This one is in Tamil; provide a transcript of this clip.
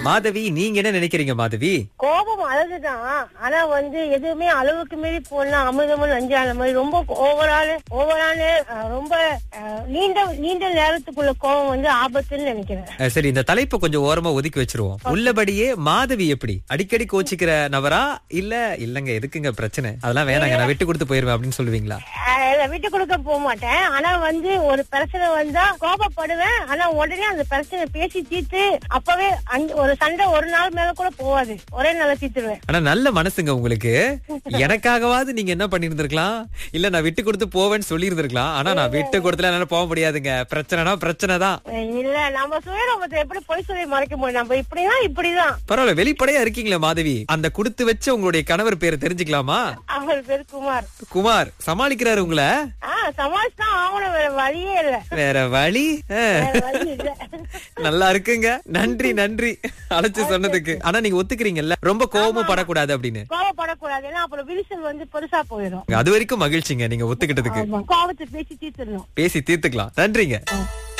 மாதவி நீங்க என்ன நினைக்கிறீங்க மாதவி கோபம் அழகுதான் ஆனா வந்து எதுவுமே அளவுக்கு மீறி போனா அமிர்தமும் நஞ்சான மாதிரி ரொம்ப ஓவரால் ஓவரால் ரொம்ப அஹ், நீண்ட நீண்ட நேரத்துக்குள்ள கோபம் வந்து ஆபத்துன்னு நினைக்கிறேன் அஹ், சரி இந்த தலைப்பை கொஞ்சம் ஓரமா ஒதுக்கி வச்சிருவோம் உள்ளபடியே மாதவி எப்படி அடிக்கடி கோச்சிக்கிற நபரா இல்ல இல்லங்க எதுக்குங்க பிரச்சனை அதெல்லாம் வேணாங்க நான் விட்டு கொடுத்து போயிருவேன் அப்படின்னு சொல்லுவீங்களா அஹ், இதை விட்டு கொடுக்க போக மாட்டேன் ஆனா வந்து ஒரு பிரச்சனை வந்தா கோபப்படுவேன் ஆனா உடனே அந்த பிரச்சனை பேசி தீர்த்து அப்பவே அந்த- ஒரு சண்டை ஒரு நாள் மேல கூட போகாது ஒரே நாள தீர்த்துருவேன் ஆனா நல்ல மனசுங்க உங்களுக்கு எனக்காகவாவது நீங்க என்ன பண்ணிருந்திருக்கலாம் இல்ல நான் விட்டு கொடுத்து போவேன்னு சொல்லி இருந்திருக்கலாம் ஆனா நான் விட்டு கொடுத்துல என்னால போக முடியாதுங்க பிரச்சனைனா பிரச்சனை தான் இல்ல நம்ம சுயரூபத்தை எப்படி பொய் சொல்லி மறைக்க முடியும் நம்ம இப்படிதான் இப்படிதான் பரவாயில்ல வெளிப்படையா இருக்கீங்களே மாதவி அந்த கொடுத்து வச்ச உங்களுடைய கணவர் பேரை தெரிஞ்சுக்கலாமா அவர் பேர் குமார் குமார் சமாளிக்கிறாரு உங்களை ஆஹ் சமாளிச்சு தான் ஆகணும் வேற வழியே இல்ல வேற வழி அஹ். வேற வழி இல்ல நல்லா இருக்குங்க நன்றி நன்றி அழைச்சு சொன்னதுக்கு ஆனா நீங்க ஒத்துக்கிறீங்கல்ல ரொம்ப கோபமும் படக்கூடாது அப்படின்னு கோவப்படக்கூடாது ஏன்னா அப்புறம் விரிசல் வந்து பெருசா போயிடும் அது வரைக்கும் மகிழ்ச்சிங்க நீங்க ஒத்துக்கிட்டதுக்கு ஆமா கோவத்தை பேசி தீர்த்துடணும் பேசி தீர்த்துக்கலாம் நன்றிங்க ஆ.